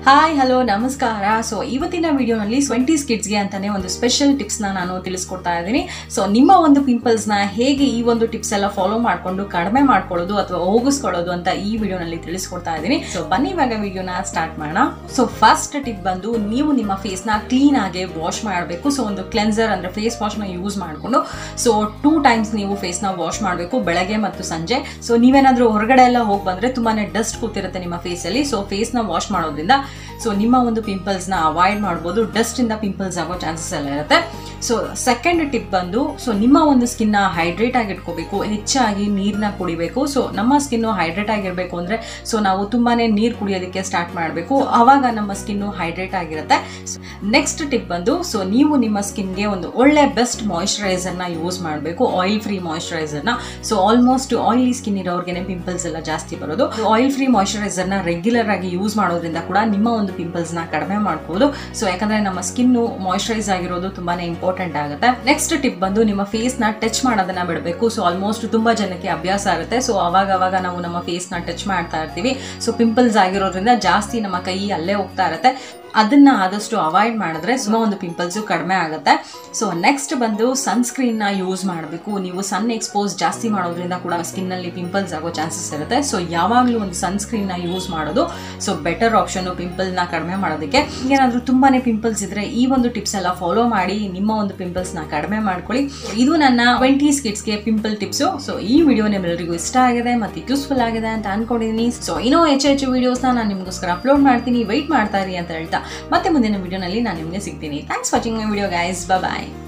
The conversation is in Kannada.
ಹಾಯ್ ಹಲೋ ನಮಸ್ಕಾರ ಸೊ ಇವತ್ತಿನ ವಿಡಿಯೋನಲ್ಲಿ ಟ್ವೆಂಟೀಸ್ ಕಿಡ್ಸ್ಗೆ ಅಂತಾನೆ ಒಂದು ಸ್ಪೆಷಲ್ ಟಿಪ್ಸ್ನ ನಾನು ತಿಳಿಸ್ಕೊಡ್ತಾ ಇದ್ದೀನಿ ಸೊ ನಿಮ್ಮ ಒಂದು ಪಿಂಪಲ್ಸ್ನ ಹೇಗೆ ಈ ಒಂದು ಟಿಪ್ಸ್ ಎಲ್ಲ ಫಾಲೋ ಮಾಡಿಕೊಂಡು ಕಡಿಮೆ ಮಾಡ್ಕೊಳ್ಳೋದು ಅಥವಾ ಹೋಗಿಸ್ಕೊಳ್ಳೋದು ಅಂತ ಈ ವಿಡಿಯೋನಲ್ಲಿ ತಿಳಿಸ್ಕೊಡ್ತಾ ಇದ್ದೀನಿ ಸೊ ಬನ್ನಿ ಇವಾಗ ವಿಡಿಯೋನ ಸ್ಟಾರ್ಟ್ ಮಾಡೋಣ ಸೊ ಫಸ್ಟ್ ಟಿಪ್ ಬಂದು ನೀವು ನಿಮ್ಮ ಫೇಸ್ನ ಕ್ಲೀನ್ ಆಗಿ ವಾಶ್ ಮಾಡಬೇಕು ಸೊ ಒಂದು ಕ್ಲೆನ್ಸರ್ ಅಂದ್ರೆ ಫೇಸ್ ವಾಶ್ನ ಯೂಸ್ ಮಾಡಿಕೊಂಡು ಸೊ ಟೂ ಟೈಮ್ಸ್ ನೀವು ಫೇಸ್ನ ವಾಶ್ ಮಾಡಬೇಕು ಬೆಳಗ್ಗೆ ಮತ್ತು ಸಂಜೆ ಸೊ ನೀವೇನಾದ್ರೂ ಹೊರಗಡೆ ಎಲ್ಲ ಹೋಗಿ ಬಂದ್ರೆ ತುಂಬಾನೇ ಡಸ್ಟ್ ಕೂತಿರುತ್ತೆ ನಿಮ್ಮ ಫೇಸಲ್ಲಿ ಸೊ ಫೇಸ್ನ ವಾಶ್ ಮಾಡೋದ್ರಿಂದ ಸೊ ನಿಮ್ಮ ಒಂದು ಪಿಂಪಲ್ಸ್ನ ಅವಾಯ್ಡ್ ಮಾಡ್ಬೋದು ಡಸ್ಟಿಂದ ಪಿಂಪಲ್ಸ್ ಆಗೋ ಚಾನ್ಸಸ್ ಎಲ್ಲ ಇರುತ್ತೆ ಸೊ ಸೆಕೆಂಡ್ ಟಿಪ್ ಬಂದು ಸೊ ನಿಮ್ಮ ಒಂದು ಸ್ಕಿನ್ನ ಹೈಡ್ರೇಟ್ ಆಗಿ ಇಟ್ಕೋಬೇಕು ಹೆಚ್ಚಾಗಿ ನೀರನ್ನ ಕುಡಿಬೇಕು ಸೊ ನಮ್ಮ ಸ್ಕಿನ್ನು ಹೈಡ್ರೇಟ್ ಆಗಿರಬೇಕು ಅಂದರೆ ಸೊ ನಾವು ತುಂಬಾನೇ ನೀರು ಕುಡಿಯೋದಕ್ಕೆ ಸ್ಟಾರ್ಟ್ ಮಾಡಬೇಕು ಆವಾಗ ನಮ್ಮ ಸ್ಕಿನ್ನು ಹೈಡ್ರೇಟ್ ಆಗಿರುತ್ತೆ ನೆಕ್ಸ್ಟ್ ಟಿಪ್ ಬಂದು ಸೊ ನೀವು ನಿಮ್ಮ ಸ್ಕಿನ್ಗೆ ಒಂದು ಒಳ್ಳೆ ಬೆಸ್ಟ್ ಮಾಯಿಶ್ಚರೈಸರ್ನ ಯೂಸ್ ಮಾಡಬೇಕು ಆಯಿಲ್ ಫ್ರೀ ಮಾಯಿಶ್ಚರೈಸರ್ನ ಸೊ ಆಲ್ಮೋಸ್ಟ್ ಆಯಿಲಿ ಸ್ಕಿನ್ ಇರೋರ್ಗೆ ಪಿಂಪಲ್ಸ್ ಎಲ್ಲ ಜಾಸ್ತಿ ಬರೋದು ಆಯಿಲ್ ಫ್ರೀ ಮಾಯಿಶ್ಚರೈಸರ್ನ ರೆಗ್ಯುಲರ್ ಆಗಿ ಯೂಸ್ ಮಾಡೋದ್ರಿಂದ ಕೂಡ ನಿಮ್ಮ ಒಂದು ಪಿಂಪಲ್ಸ್ನ ಕಡಿಮೆ ಮಾಡ್ಬೋದು ಸೊ ಯಾಕಂದ್ರೆ ನಮ್ಮ ಸ್ಕಿನ್ನು ಮಾಯಿಶ್ಚರೈಸ್ ಆಗಿರೋದು ತುಂಬಾನೇ ಇಂಪಾರ್ಟೆಂಟ್ ಆಗುತ್ತೆ ನೆಕ್ಸ್ಟ್ ಟಿಪ್ ಬಂದು ನಿಮ್ಮ ಫೇಸ್ನ ಟಚ್ ಮಾಡೋದನ್ನ ಬಿಡಬೇಕು ಸೊ ಆಲ್ಮೋಸ್ಟ್ ತುಂಬಾ ಜನಕ್ಕೆ ಅಭ್ಯಾಸ ಆಗುತ್ತೆ ಸೊ ಅವಾಗ ಅವಾಗ ನಾವು ನಮ್ಮ ಫೇಸ್ನ ಟಚ್ ಮಾಡ್ತಾ ಇರ್ತೀವಿ ಸೊ ಪಿಂಪಲ್ಸ್ ಆಗಿರೋದ್ರಿಂದ ಜಾಸ್ತಿ ನಮ್ಮ ಕೈ ಅಲ್ಲೇ ಹೋಗ್ತಾ ಇರುತ್ತೆ ಅದನ್ನ ಆದಷ್ಟು ಅವಾಯ್ಡ್ ಮಾಡಿದ್ರೆ ಸುಮ್ಮ ಒಂದು ಪಿಂಪಲ್ಸು ಕಡಿಮೆ ಆಗುತ್ತೆ ಸೊ ನೆಕ್ಸ್ಟ್ ಬಂದು ಸನ್ಸ್ಕ್ರೀನ್ನ ಯೂಸ್ ಮಾಡಬೇಕು ನೀವು ಸನ್ ಎಕ್ಸ್ಪೋಸ್ ಜಾಸ್ತಿ ಮಾಡೋದ್ರಿಂದ ಕೂಡ ಸ್ಕಿನ್ನಲ್ಲಿ ಪಿಂಪಲ್ಸ್ ಆಗೋ ಚಾನ್ಸಸ್ ಇರುತ್ತೆ ಸೊ ಯಾವಾಗಲೂ ಒಂದು ಸನ್ಸ್ಕ್ರೀನ್ನ ಯೂಸ್ ಮಾಡೋದು ಸೊ ಬೆಟರ್ ಆಪ್ಷನ್ ಪಿಂಪಲ್ನ ಕಡಿಮೆ ಮಾಡೋದಕ್ಕೆ ಏನಾದರೂ ತುಂಬಾನೇ ಪಿಂಪಲ್ಸ್ ಇದ್ರೆ ಈ ಒಂದು ಟಿಪ್ಸ್ ಎಲ್ಲ ಫಾಲೋ ಮಾಡಿ ನಿಮ್ಮ ಒಂದು ಪಿಂಪಲ್ಸ್ನ ಕಡಿಮೆ ಮಾಡ್ಕೊಳ್ಳಿ ಇದು ನನ್ನ ಟ್ವೆಂಟೀಸ್ ಕಿಡ್ಸ್ಗೆ ಪಿಂಪಲ್ ಟಿಪ್ಸು ಸೊ ಈ ವಿಡಿಯೋ ನಿಮ್ಮೆಲ್ಲರಿಗೂ ಇಷ್ಟ ಆಗಿದೆ ಮತ್ತೆ ಯೂಸ್ಫುಲ್ ಆಗಿದೆ ಅಂತ ಅನ್ಕೊಂಡಿದ್ದೀನಿ ಸೊ ಇನ್ನೂ ಹೆಚ್ಚು ಹೆಚ್ಚು ವಿಡಿಯೋಸ್ನ ನಾನು ನಿಮಗೋಸ್ಕರ ಅಪ್ಲೋಡ್ ಮಾಡ್ತೀನಿ ವೆಯ್ಟ್ ಮಾಡ್ತಾ ಇರಿ ಅಂತ ಹೇಳ್ತಾ ಮತ್ತೆ ಮುಂದಿನ ವಿಡಿಯೋನಲ್ಲಿ ನಾನು ನಿಮಗೆ ಸಿಗ್ತೀನಿ thanks watching my video guys bye